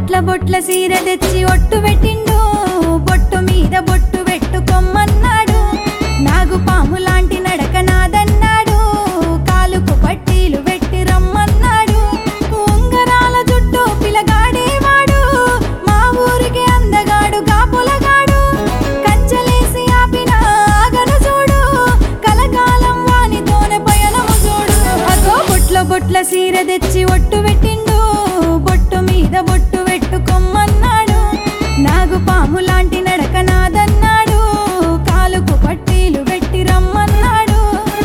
బొట్ల బొట్ల సీర తెచ్చి ఒట్టు పెట్టిండు బొట్టు మీద బొట్టు పెట్టుకొమ్మన్నాడు నాగు పాము లాంటి నడక నాదన్నాడు కాలుకు పట్టీలు పెట్టి రమ్మన్నాడు ఉంగరాల జుట్టు పిలగాడేవాడు మా ఊరికి అందగాడు కాపులగాడు కంచెలేసి ఆపిన ఆగను చూడు కలకాలం వానితోనే పయనము చూడు అగో బొట్ల బొట్ల సీర తెచ్చి ఒట్టు పెట్టిండు బొట్టు మీద బొట్టు పెట్టుకొమ్మన్నాడు నాగు పాము లాంటి నడక నాదన్నాడు కాలుకు పట్టీలు పెట్టి రమ్మన్నాడు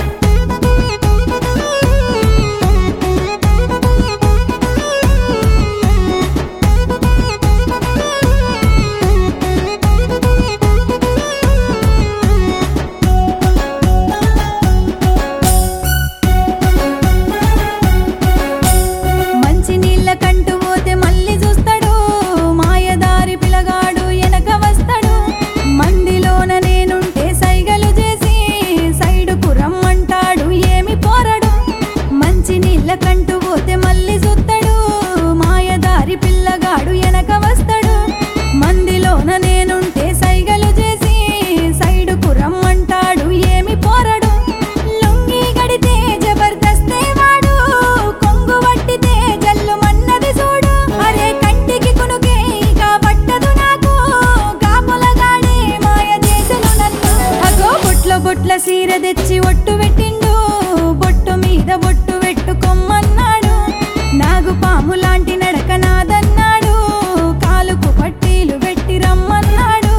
మంచి నీళ్ళ కంటూ పోతే మళ్ళీ చూస్తాడు మాయదారి పిలగాడు వెనక వస్తాడు మందిలోన నేనుంటే సైగలు చేసి సైడుకు రమ్మంటాడు ఏమి పోరడు మంచి నీళ్ళ కంటూ పోతే మళ్ళీ చూస్తాడు మాయదారి పిల్లగాడు వెనక వస్తాడు మందిలోన నేనుంటే సైగలు చేసి సైడుకు రమ్మంటాడు ఏమి పోరడు లుంగి గడితే జబర్దస్తే వాడు కొంగు పట్టితే జల్లు మన్నది చూడు అరే కంటికి కునుకే ఇక పట్టదు నాకు కాపులగాడే మాయ చేసెను నన్ను అగో బొట్ల బొట్ల సీర తెచ్చి ఒట్టు పెట్టిండు బొట్టు మీద బొట్టు పెట్టుకొమ్మన్నాడు నాగు పాము లాంటి నడక నాదన్నాడు కాలుకు పట్టీలు పెట్టి రమ్మన్నాడు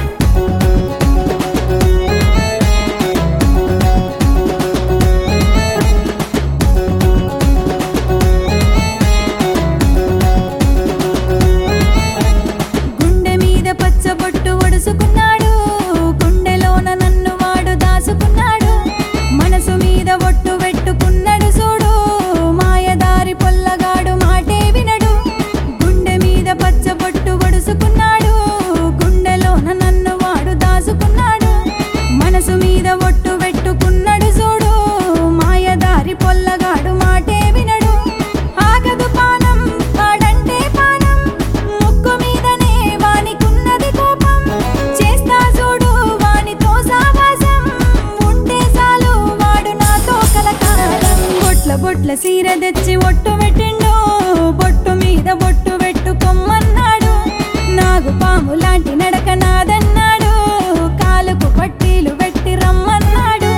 గుండె మీద పచ్చబొట్టు ఒడుసుకున్నాడు గుండెలోన నన్ను వాడు దాసుకున్నాడు మనసు మీద ఒట్టు పెట్టుకున్నాడు చూడు మాయదారి పొల్లగాడు మాటే వినడు గుండె మీద పచ్చబొట్టు ఒడుసుకున్నాడు గుండెలోన నన్ను వాడు దాసుకున్నాడు మనసు మీద ఒట్టు పెట్టుకున్నాడు చూడు మాయదారి పొల్లగాడు మాటే వినడు ఆగదు పానం వాడంటే పానం ముక్కు మీదనే వానికున్నది కోపం చేస్తా చూడు వానితో సావాసం ఉంటే చాలు వాడు నాతో కలకాలం బొట్ల బొట్ల సీర తెచ్చి ఒట్టు పెట్టిండు బొట్టు మీద బొట్టు పెట్టుకొమ్మన్నాడు నాగు పాము లాంటి నడక నాదన్నాడు కాలుకు పట్టీలు పెట్టి రమ్మన్నాడు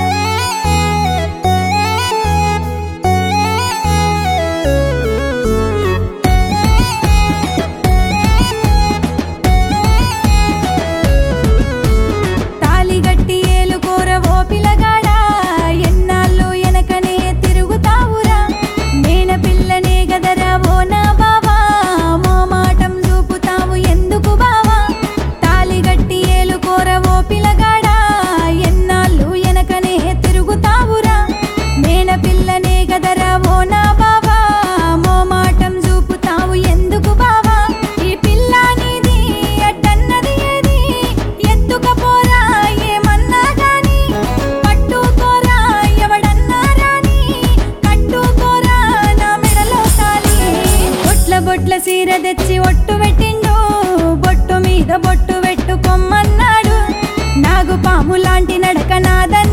తాలిగట్టి ఏలుకోర ఓ పిల్లగాడా ఎన్నాళ్ళు ఎనకనే తిరుగుతావురా మేన పిల్లనే గదరా ఓ నా బావా మో మాటం చూపుతావు ఎందుకు బావా తాలిగట్టి ఏలుకోర ఓ పిల్లగాడా ఎన్నాళ్ళు ఎనకనే తిరుగుతావురా మేన పిల్లనే గదరా ఓ నా బావా మో మాటం చూపుతావు ఎందుకు బావా ఈ పిల్ల నీది అడ్డన్నది ఏది ఎత్తుకపోరా ఏమన్నా గాని పట్టుకోరా ఎవడన్నా రాని కట్టుకోరా నా మెడలో తాలి బొట్ల బొట్ల సీర తెచ్చి ఒట్టు పెట్టిండు బొట్టు మీద బొట్టు పెట్టుకొమ్మన్నాడు నాగు పాము లాంటి నడక నాద